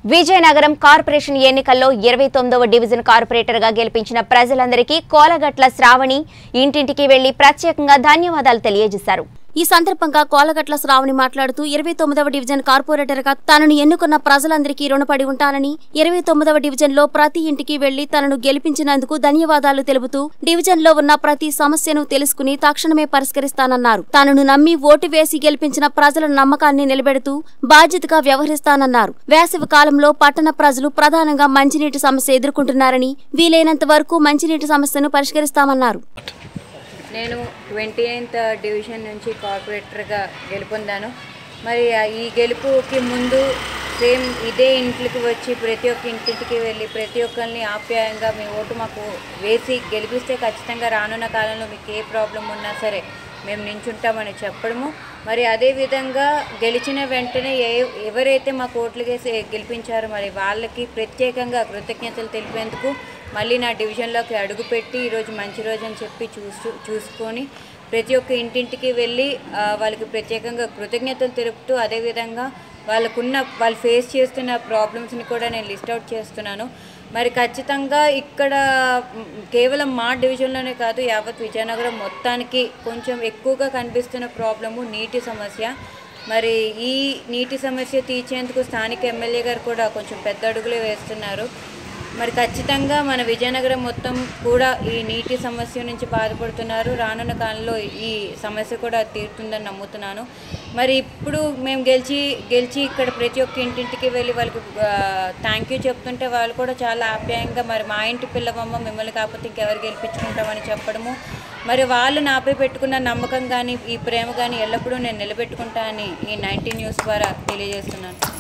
Vizianagaram corporation ఎన్నికల్లో ఇరవై తొమ్మిదవ డివిజన్ కార్పొరేటర్గా గెలిపించిన ప్రజలందరికీ కోలగట్ల శ్రావణి ఇంటింటికి వెళ్లి ప్రత్యేకంగా ధన్యవాదాలు తెలియజేశారు ఈ సందర్భంగా కోలగట్ల శ్రావణి మాట్లాడుతూ ఇరవై తొమ్మిదవ డివిజన్ కార్పొరేటర్గా తనను ఎన్నుకున్న ప్రజలందరికీ రుణపడి ఉంటానని ఇరవై తొమ్మిదవ డివిజన్లో ప్రతి ఇంటికి వెళ్లి తనను గెలిపించినందుకు ధన్యవాదాలు తెలుపుతూ డివిజన్లో ఉన్న ప్రతి సమస్యను తెలుసుకుని తక్షణమే పరిష్కరిస్తానన్నారు తనను నమ్మి ఓటు వేసి గెలిపించిన ప్రజల నమ్మకాన్ని నిలబెడుతూ బాధ్యతగా వ్యవహరిస్తానన్నారు వేసవి కాలంలో పట్టణ ప్రజలు ప్రధానంగా మంచినీటి సమస్య ఎదుర్కొంటున్నారని వీలైనంత వరకు మంచినీటి సమస్యను పరిష్కరిస్తామన్నారు నేను ట్వంటీ నైన్త్ డివిజన్ నుంచి కార్పొరేటర్గా గెలుపొందాను మరి ఆ ఈ గెలుపుకి ముందు సేమ్ ఇదే ఇంట్లోకి వచ్చి ప్రతి ఒక్క ఇంటింటికి వెళ్ళి ప్రతి ఒక్కరిని ఆప్యాయంగా మీ ఓటు మాకు వేసి గెలిపిస్తే ఖచ్చితంగా రానున్న కాలంలో మీకు ఏ ప్రాబ్లం ఉన్నా సరే మేము నించుంటామని చెప్పడము మరి అదేవిధంగా గెలిచిన వెంటనే ఏ ఎవరైతే మాకు ఓట్లు వేసి గెలిపించారో మరి వాళ్ళకి ప్రత్యేకంగా కృతజ్ఞతలు తెలిపేందుకు మళ్ళీ నా డివిజన్లోకి అడుగుపెట్టి ఈరోజు మంచి రోజు అని చెప్పి చూసు చూసుకొని ప్రతి ఒక్క ఇంటింటికి వెళ్ళి ఆ, వాళ్ళకి ప్రత్యేకంగా కృతజ్ఞతలు తెలుపుతూ అదేవిధంగా వాళ్ళకున్న వాళ్ళు ఫేస్ చేస్తున్న ప్రాబ్లమ్స్ని కూడా నేను లిస్ట్ అవుట్ చేస్తున్నాను మరి ఖచ్చితంగా ఇక్కడ మ్, కేవలం మా డివిజన్లోనే కాదు యావత్ విజయనగరం మొత్తానికి కొంచెం ఎక్కువగా కనిపిస్తున్న ప్రాబ్లము నీటి సమస్య మరి ఈ నీటి సమస్య తీర్చేందుకు స్థానిక ఎమ్మెల్యే గారు కూడా కొంచెం పెద్ద అడుగులే వేస్తున్నారు మరి ఖచ్చితంగా మన విజయనగరం మొత్తం కూడా ఈ నీటి సమస్య నుంచి బాధపడుతున్నారు రానున్న కాలంలో ఈ సమస్య కూడా తీరుతుందని నమ్ముతున్నాను మరి ఇప్పుడు మేము గెలిచి గెలిచి ఇక్కడ ప్రతి ఒక్క ఇంటింటికి వెళ్ళి వాళ్ళకి థ్యాంక్ యూ చెప్తుంటే వాళ్ళు కూడా చాలా ఆప్యాయంగా మరి మా ఇంటి పిల్లవమ్మ మిమ్మల్ని కాకపోతే ఇంకెవరు గెలిపించుకుంటామని చెప్పడము మరి వాళ్ళు నాపై పెట్టుకున్న నమ్మకం కానీ ఈ ప్రేమ కానీ ఎల్లప్పుడూ నేను నిలబెట్టుకుంటా అని ఈ నైన్టీ న్యూస్ ద్వారా తెలియజేస్తున్నాను